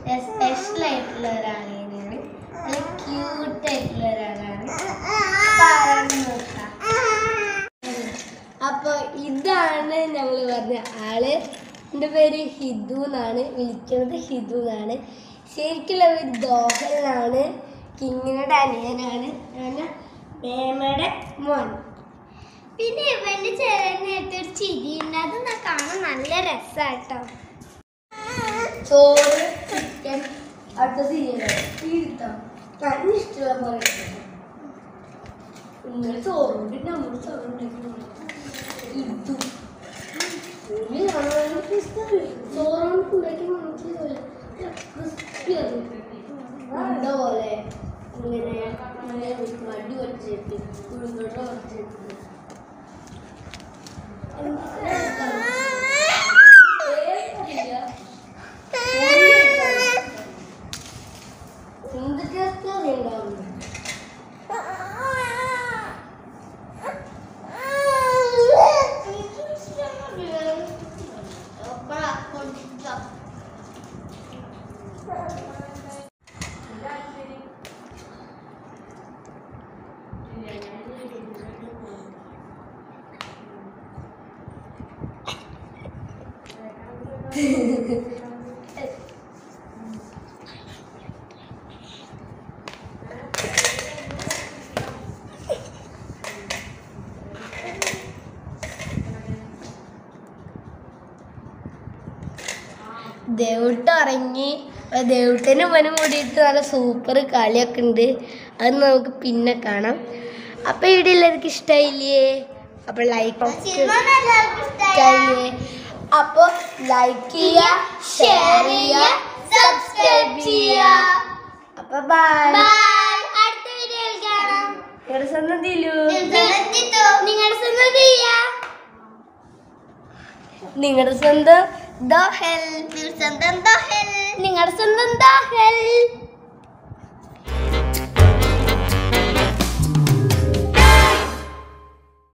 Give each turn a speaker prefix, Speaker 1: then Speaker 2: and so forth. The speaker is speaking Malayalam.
Speaker 1: സ്പെഷ്യൽ ആയിട്ടുള്ള ഒരാൾ തന്നെയാണ് നല്ല ക്യൂട്ട് ആയിട്ടുള്ള ഒരാളാണ് അപ്പൊ ആരാണെന്ന് നോക്കാം അപ്പൊ ഇതാണ് ഞങ്ങൾ പറഞ്ഞ ആള് എൻ്റെ പേര് ഹിദു എന്നാണ് വിളിക്കുന്നത് ഹിദു എന്നാണ് ശരിക്കുള്ള പേര് ദോഹൽ എന്നാണ് കിങ്ങിയുടെ അനിയനാണ് ഞാൻ മേമയുടെ മോൻ പിന്നെ ഇവന്റെ ചെറിയ ഒരു ചിരി ഉണ്ട് അത് ന- കാണാൻ നല്ല രസാട്ടോ ചോറ് ചിക്കൻ അടുത്തത് ഇരുത്താം നല്ല ഇഷ്ടമുള്ള പോലെ ഇന്നലെ ചോറും പിന്നെ നമ്മൾ ചോറുണ്ടാക്കി ഇതു ചോറും ഉണ്ടാക്കി മനസ്സിലാവില്ല ക്രിസ്പി എന്താ പോലെ ഇങ്ങനെ ഇങ്ങനെ മടി വച്ചിട്ട് ഉഴുന്നോട്ട് വച്ചിട്ട് എന്തൊക്കെ ഉണ്ടാവുന്നു ദേവുട്ട ഇറങ്ങി ദേവുട്ടനും ഇവനും കൂടിയിട്ട് നല്ല സൂപ്പർ കളിയൊക്കെ ഉണ്ട് അത് നമുക്ക് പിന്നെ കാണാം അപ്പൊ ഇവിടെ എല്ലാവർക്കും ഇഷ്ടമായില്ലേ അപ്പൊ ലൈക്ക് ഇഷ്ടമായില്ലേ അപ്പൊ ലൈക്ക് ചെയ്യുക ഷെയർ ചെയ്യുക സബ്സ്ക്രൈബ് ചെയ്യുക അപ്പൊ ബൈ
Speaker 2: അടുത്ത വീഡിയോയിൽ കാണാം
Speaker 1: നിങ്ങളുടെ സ്വന്തം ദിലു
Speaker 2: നിങ്ങളുടെ സ്വന്തം ദിയ
Speaker 1: നിങ്ങളുടെ സ്വന്തം ദോഹൽ
Speaker 2: നിങ്ങളുടെ സ്വന്തം ദോഹൽ നിങ്ങളുടെ സ്വന്തം ദോഹൽ